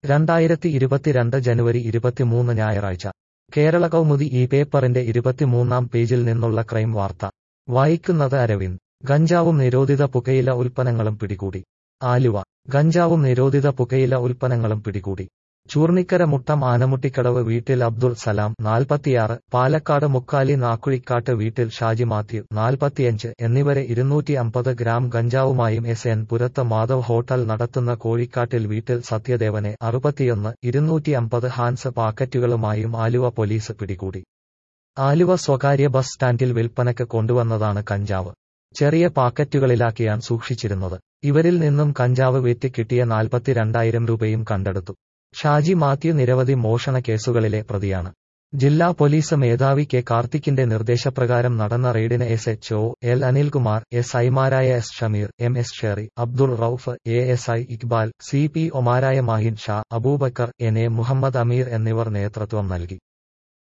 രണ്ടായിരത്തി ഇരുപത്തിരണ്ട് ജനുവരി ഇരുപത്തിമൂന്ന് ഞായറാഴ്ച കേരള കൗമുദി ഈ പേപ്പറിന്റെ ഇരുപത്തിമൂന്നാം പേജിൽ നിന്നുള്ള ക്രൈം വാർത്ത വായിക്കുന്നത് അരവിന്ദ് ഗഞ്ചാവും നിരോധിത പുകയില ഉൽപ്പന്നങ്ങളും പിടികൂടി ആലുവ ഗഞ്ചാവും നിരോധിത പുകയില ഉൽപ്പന്നങ്ങളും പിടികൂടി ചൂർണിക്കര മുട്ടം ആനമുട്ടിക്കടവ് വീട്ടിൽ അബ്ദുൾ സലാം നാൽപ്പത്തിയാറ് പാലക്കാട് മുക്കാലി നാക്കുഴിക്കാട്ട് വീട്ടിൽ ഷാജി മാത്യു നാൽപ്പത്തിയഞ്ച് എന്നിവരെ ഇരുന്നൂറ്റി അമ്പത് ഗ്രാം ഗഞ്ചാവുമായും എസ് എൻ പുരത്ത് മാധവ് ഹോട്ടൽ നടത്തുന്ന കോഴിക്കാട്ടിൽ വീട്ടിൽ സത്യദേവനെ അറുപത്തിയൊന്ന് ഇരുന്നൂറ്റി അമ്പത് ഹാൻസ് പാക്കറ്റുകളുമായും ആലുവ പോലീസ് പിടികൂടി ആലുവ സ്വകാര്യ ബസ് സ്റ്റാൻഡിൽ വിൽപ്പനയ്ക്ക് കൊണ്ടുവന്നതാണ് കഞ്ചാവ് ചെറിയ പാക്കറ്റുകളിലാക്കിയാണ് സൂക്ഷിച്ചിരുന്നത് ഇവരിൽ നിന്നും കഞ്ചാവ് വെറ്റി കിട്ടിയ നാൽപ്പത്തിരണ്ടായിരം രൂപയും കണ്ടെടുത്തു ഷാജി മാത്യു നിരവധി മോഷണ കേസുകളിലെ പ്രതിയാണ് ജില്ലാ പോലീസ് മേധാവി കെ കാർത്തിക്കിന്റെ നിർദ്ദേശപ്രകാരം നടന്ന റെയ്ഡിന് S H O L Anilkumar S ഐമാരായ S Shameer M S Sheri Abdul Rauf A S I Iqbal C P ഒമാരായ മാഹിൻ ഷാ അബൂബക്കർ എൻ എ മുഹമ്മദ് അമീർ എന്നിവർ നേതൃത്വം നൽകി